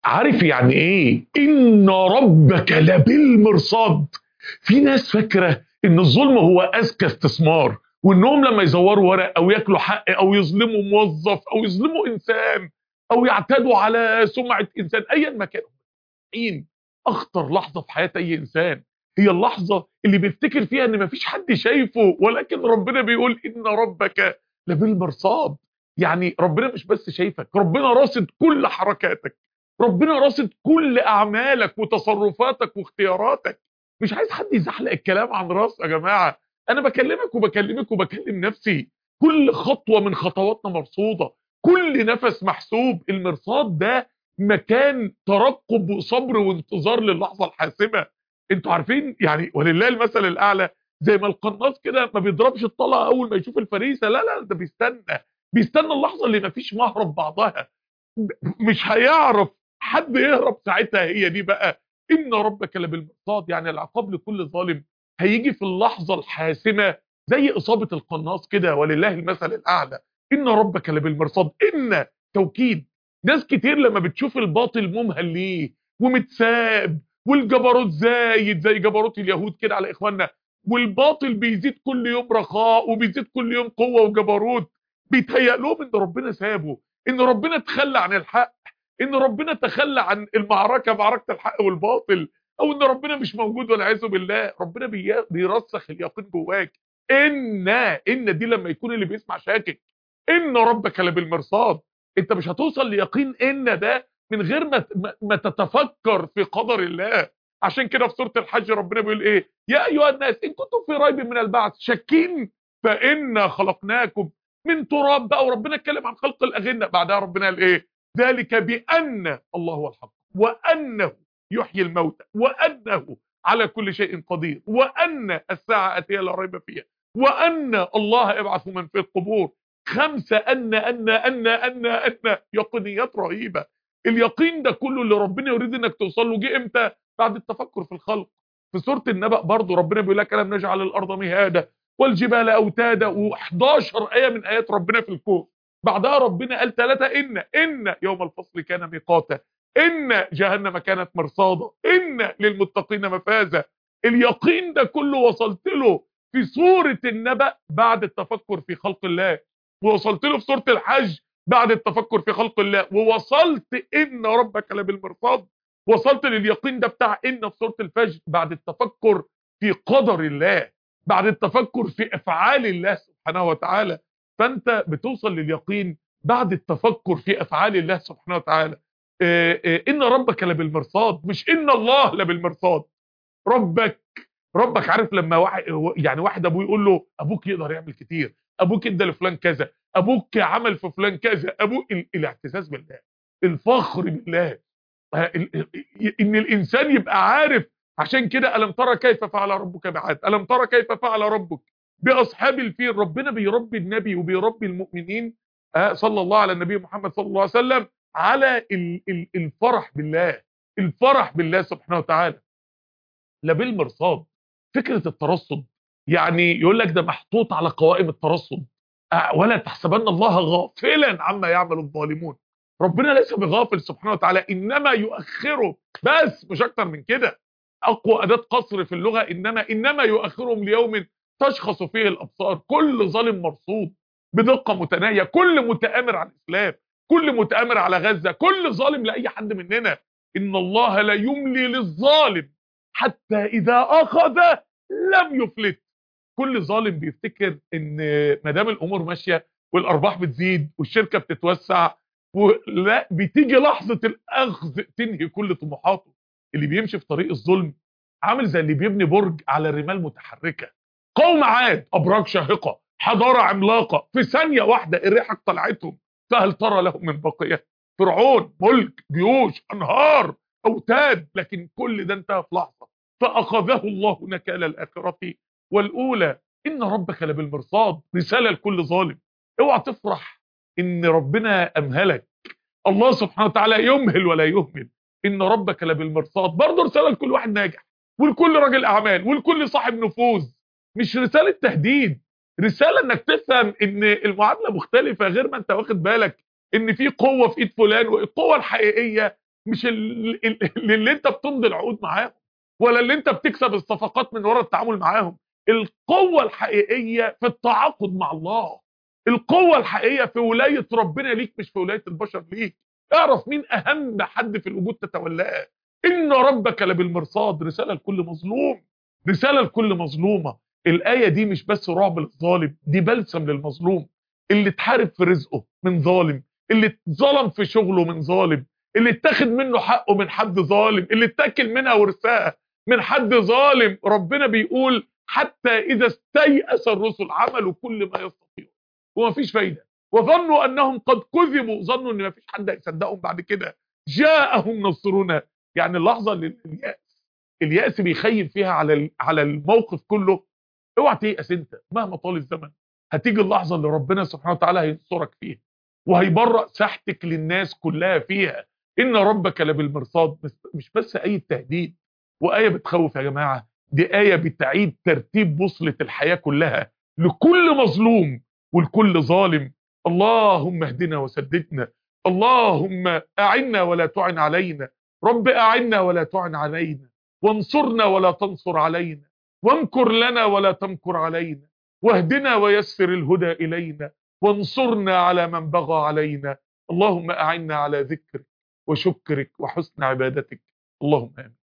عارف يعني ايه ان ربك لبالمرصاد في ناس فاكره ان الظلم هو اذكى استثمار وانهم لما يزوروا ورق او ياكلوا حق او يظلموا موظف او يظلموا انسان او يعتدوا على سمعه انسان ايا ما كان مين اخطر لحظه في حياه اي انسان هي اللحظه اللي بيفتكر فيها ان مفيش حد شايفه ولكن ربنا بيقول ان ربك لبالمرصاد يعني ربنا مش بس شايفك ربنا راصد كل حركاتك ربنا راصد كل اعمالك وتصرفاتك واختياراتك مش عايز حد يزحلق الكلام عن راسه يا جماعه انا بكلمك وبكلمك وبكلم نفسي كل خطوه من خطواتنا مرصوده كل نفس محسوب المرصاد ده مكان ترقب وصبر وانتظار للحظه الحاسمه انتوا عارفين يعني ولله المثل الاعلى زي ما القناص كده ما بيضربش الطلقه اول ما يشوف الفريسه لا لا ده بيستنى بيستنى اللحظه اللي ما فيش مهرب بعضها مش هيعرف حد يهرب ساعتها هي دي بقى ان ربك لبالمرصاد يعني العقاب لكل ظالم هيجي في اللحظه الحاسمه زي اصابه القناص كده ولله المثل الاعلى ان ربك لبالمرصاد ان توكيد ناس كتير لما بتشوف الباطل ممهل ليه ومتساب والجبروت زايد زي جبروت اليهود كده على اخواننا والباطل بيزيد كل يوم رخاء وبيزيد كل يوم قوه وجبروت بيتهيأ لهم ان ربنا سابه ان ربنا تخلى عن الحق ان ربنا تخلى عن المعركه معركه الحق والباطل او ان ربنا مش موجود والعياذ بالله ربنا بي- بيرسخ اليقين جواك ان ان دي لما يكون اللي بيسمع شاكك ان ربك لبالمرصاد انت مش هتوصل ليقين ان ده من غير ما ما- ما تتفكر في قدر الله عشان كده في سوره الحج ربنا بيقول ايه يا ايها الناس ان كنتم في ريب من البعث شاكين فانا خلقناكم من تراب بقى وربنا اتكلم عن خلق الاجنه بعدها ربنا قال ايه ذلك بان الله هو الحق وانه يحيي الموتى وانه على كل شيء قدير وان الساعه اتيه لا ريب فيها وان الله يبعث من في القبور خمسه ان ان ان ان ان يقينيات رهيبه اليقين ده كله اللي ربنا يريد انك توصل له جه امتى بعد التفكر في الخلق في سوره النبأ برضه ربنا بيقول لك الم نجعل الارض مهادا والجبال اوتادا و11 ايه من ايات ربنا في الكون بعدها ربنا قال ثلاثه ان ان يوم الفصل كان ميقاتا ان جهنم كانت مرصادا ان للمتقين مفازا اليقين ده كله وصلت له في سوره النبأ بعد التفكر في خلق الله ووصلت له في سوره الحج بعد التفكر في خلق الله ووصلت ان ربك لبالمرصاد وصلت لليقين ده بتاع ان في سوره الفجر بعد التفكر في قدر الله بعد التفكر في افعال الله سبحانه وتعالى فانت بتوصل لليقين بعد التفكر في افعال الله سبحانه وتعالى آه، آه، ان ربك لبالمرصاد مش ان الله لبالمرصاد ربك ربك عارف لما واحد يعني واحد ابوه يقول له ابوك يقدر يعمل كتير ابوك ادى لفلان كذا ابوك عمل في فلان كذا ابوك ال- الاعتزاز بالله الفخر بالله آه، ال- ال- ان الانسان يبقى عارف عشان كده الم ترى كيف فعل ربك بعاد الم ترى كيف فعل ربك باصحاب الفيل ربنا بيربي النبي وبيربي المؤمنين آه، صلى الله على النبي محمد صلى الله عليه وسلم على ال- ال- الفرح بالله الفرح بالله سبحانه وتعالى لا بالمرصاد فكره الترصد يعني يقول لك ده محطوط على قوائم الترصد آه، ولا تحسبن الله غافلا عما يعمل الظالمون ربنا ليس بغافل سبحانه وتعالى انما يؤخره بس مش اكتر من كده اقوى اداه قصر في اللغه انما انما يؤخرهم ليوم تشخص فيه الابصار كل ظالم مرصود بدقه متناهيه كل متآمر على الاسلام كل متآمر على غزه كل ظالم لاي حد مننا ان الله لا يملي للظالم حتى اذا اخذ لم يفلت كل ظالم بيفتكر ان ما دام الامور ماشيه والارباح بتزيد والشركه بتتوسع ولا بتيجي لحظه الاخذ تنهي كل طموحاته اللي بيمشي في طريق الظلم عامل زي اللي بيبني برج على رمال متحركه قوم عاد ابراج شاهقه حضاره عملاقه في ثانيه واحده الريحه طلعتهم فهل ترى لهم من بقيه فرعون ملك جيوش انهار اوتاد لكن كل ده انتهى في لحظه فاخذه الله نكال الاخره والاولى ان ربك لبالمرصاد رساله لكل ظالم اوعى تفرح ان ربنا امهلك الله سبحانه وتعالى يمهل ولا يهمل ان ربك لبالمرصاد برضه رساله لكل واحد ناجح ولكل راجل اعمال ولكل صاحب نفوذ مش رساله تهديد رساله انك تفهم ان المعادله مختلفه غير ما انت واخد بالك ان في قوه في ايد فلان والقوه الحقيقيه مش ال- ال- اللي انت بتمضي العقود معاهم ولا اللي انت بتكسب الصفقات من وراء التعامل معاهم القوة الحقيقية في التعاقد مع الله القوة الحقيقية في ولاية ربنا ليك مش في ولاية البشر ليك اعرف مين اهم حد في الوجود تتولاه ان ربك لبالمرصاد رسالة لكل مظلوم رسالة لكل مظلومة الآية دي مش بس رعب للظالم دي بلسم للمظلوم اللي اتحارب في رزقه من ظالم اللي اتظلم في شغله من ظالم اللي اتاخد منه حقه من حد ظالم اللي اتاكل منها ورثاها من حد ظالم ربنا بيقول حتى اذا استيأس الرسل عملوا كل ما يستطيعون ومفيش فايده وظنوا انهم قد كذبوا ظنوا ان مفيش حد هيصدقهم بعد كده جاءهم نصرنا يعني اللحظه اللي اليأس اليأس بيخيم فيها على ال- على الموقف كله اوعى تيأس انت مهما طال الزمن هتيجي اللحظه اللي ربنا سبحانه وتعالى هينصرك فيها وهيبرأ ساحتك للناس كلها فيها ان ربك لبالمرصاد بس- مش بس اي تهديد وايه بتخوف يا جماعه دي ايه بتعيد ترتيب بوصله الحياه كلها لكل مظلوم ولكل ظالم اللهم اهدنا وسددنا اللهم اعنا ولا تعن علينا رب اعنا ولا تعن علينا وانصرنا ولا تنصر علينا وامكر لنا ولا تمكر علينا واهدنا ويسر الهدى الينا وانصرنا على من بغى علينا اللهم اعنا على ذكرك وشكرك وحسن عبادتك اللهم امين